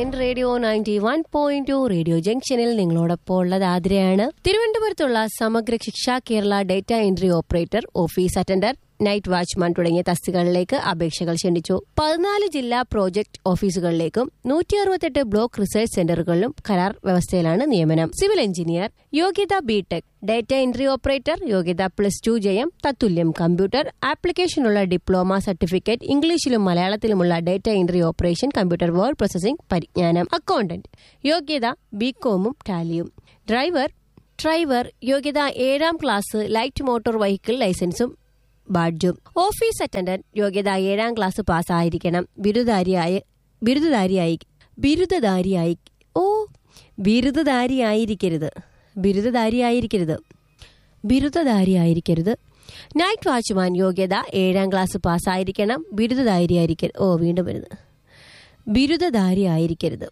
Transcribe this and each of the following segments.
N radio ninety one point two radio ജംഗ്ഷനിൽ നിങ്ങളോടൊപ്പം ഉള്ളത് ആതിരയാണ് തിരുവനന്തപുരത്തുള്ള Samagra Shiksha Kerala data entry operator office attender night watchman തുടങ്ങിയ തസ്തികകളിലേക്ക് അപേക്ഷകൾ ക്ഷണിച്ചു പതിനാല് ജില്ലാ പ്രോജക്ട് ഓഫീസുകളിലേക്കും നൂറ്റി അറുപത്തെട്ട് ബ്ലോക്ക് റിസർച്ച് സെന്ററുകളിലും കരാർ വ്യവസ്ഥയിലാണ് നിയമനം സിവിൽ എഞ്ചിനീയർ യോഗ്യത ബിടെക് ഡേറ്റ എൻട്രി ഓപ്പറേറ്റർ യോഗ്യത പ്ലസ് ടു ജയം തത്തുല്യം കമ്പ്യൂട്ടർ ആപ്ലിക്കേഷനുള്ള ഡിപ്ലോമ സർട്ടിഫിക്കറ്റ് ഇംഗ്ലീഷിലും മലയാളത്തിലുമുള്ള data entry operation computer word processing പരിജ്ഞാനം അക്കൗണ്ടന്റ് യോഗ്യത ബികോമും ടാലിയും ഡ്രൈവർ ഡ്രൈവർ യോഗ്യത ഏഴാം ക്ലാസ് ലൈറ്റ് മോട്ടോർ വെഹിക്കിൾ ലൈസൻസും ബാഡ്ജും ഓഫീസ് അറ്റൻഡന്റ് യോഗ്യത ഏഴാം ക്ലാസ് പാസ്സായിരിക്കണം ബിരുദധാരിയായ ബിരുദധാരിയായി ബിരുദധാരിയായി ഓ ബിരുദധാരിയായിരിക്കരുത് ബിരുദധാരിയായിരിക്കരുത് ബിരുദധാരിയായിരിക്കരുത് നൈറ്റ് വാച്ച്മാൻ യോഗ്യത ഏഴാം ക്ലാസ് പാസ്സായിരിക്കണം ബിരുദധാരിയായിരിക്കരുത് ഓ വീണ്ടും വരുന്നത് ബിരുദധാരിയായിരിക്കരുത്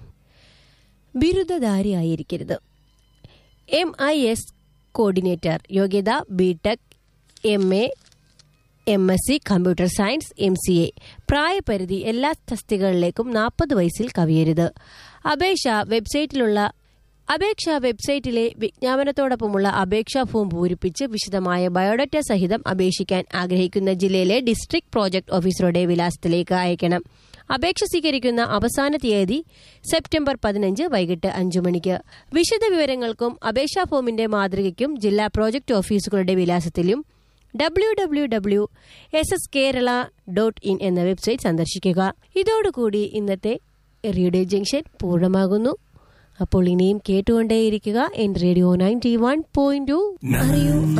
ബിരുദധാരിയായിരിക്കരുത് എം ഐ എസ് കോർഡിനേറ്റർ യോഗ്യത BTech M A M S C computer science M C A പ്രായപരിധി എല്ലാ തസ്തികകളിലേക്കും നാൽപ്പത് വയസ്സിൽ കവിയരുത് അപേക്ഷ വെബ്സൈറ്റിലുള്ള അപേക്ഷ വെബ്സൈറ്റിലെ വിജ്ഞാപനത്തോടൊപ്പമുള്ള അപേക്ഷാ ഫോം പൂരിപ്പിച്ച് വിശദമായ ബയോഡാറ്റ സഹിതം അപേക്ഷിക്കാൻ ആഗ്രഹിക്കുന്ന ജില്ലയിലെ ഡിസ്ട്രിക്ട് പ്രോജക്ട് ഓഫീസറുടെ വിലാസത്തിലേക്ക് അയക്കണം അപേക്ഷ സ്വീകരിക്കുന്ന അവസാന തീയതി സെപ്റ്റംബർ പതിനഞ്ച് വൈകിട്ട് അഞ്ചു മണിക്ക് വിശദ വിവരങ്ങൾക്കും അപേക്ഷാ ഫോമിന്റെ മാതൃകയ്ക്കും ജില്ലാ പ്രോജക്ട് ഓഫീസുകളുടെ വിലാസത്തിലും W W W S S Kerala dot in എന്ന വെബ്സൈറ്റ് സന്ദർശിക്കുക ഇതോടുകൂടി ഇന്നത്തെ റേഡിയോ ജംഗ്ഷൻ പൂർണ്ണമാകുന്നു അപ്പോൾ ഇനിയും കേട്ടുകൊണ്ടേയിരിക്കുക എൻ radio ninety one point two അറിയൂ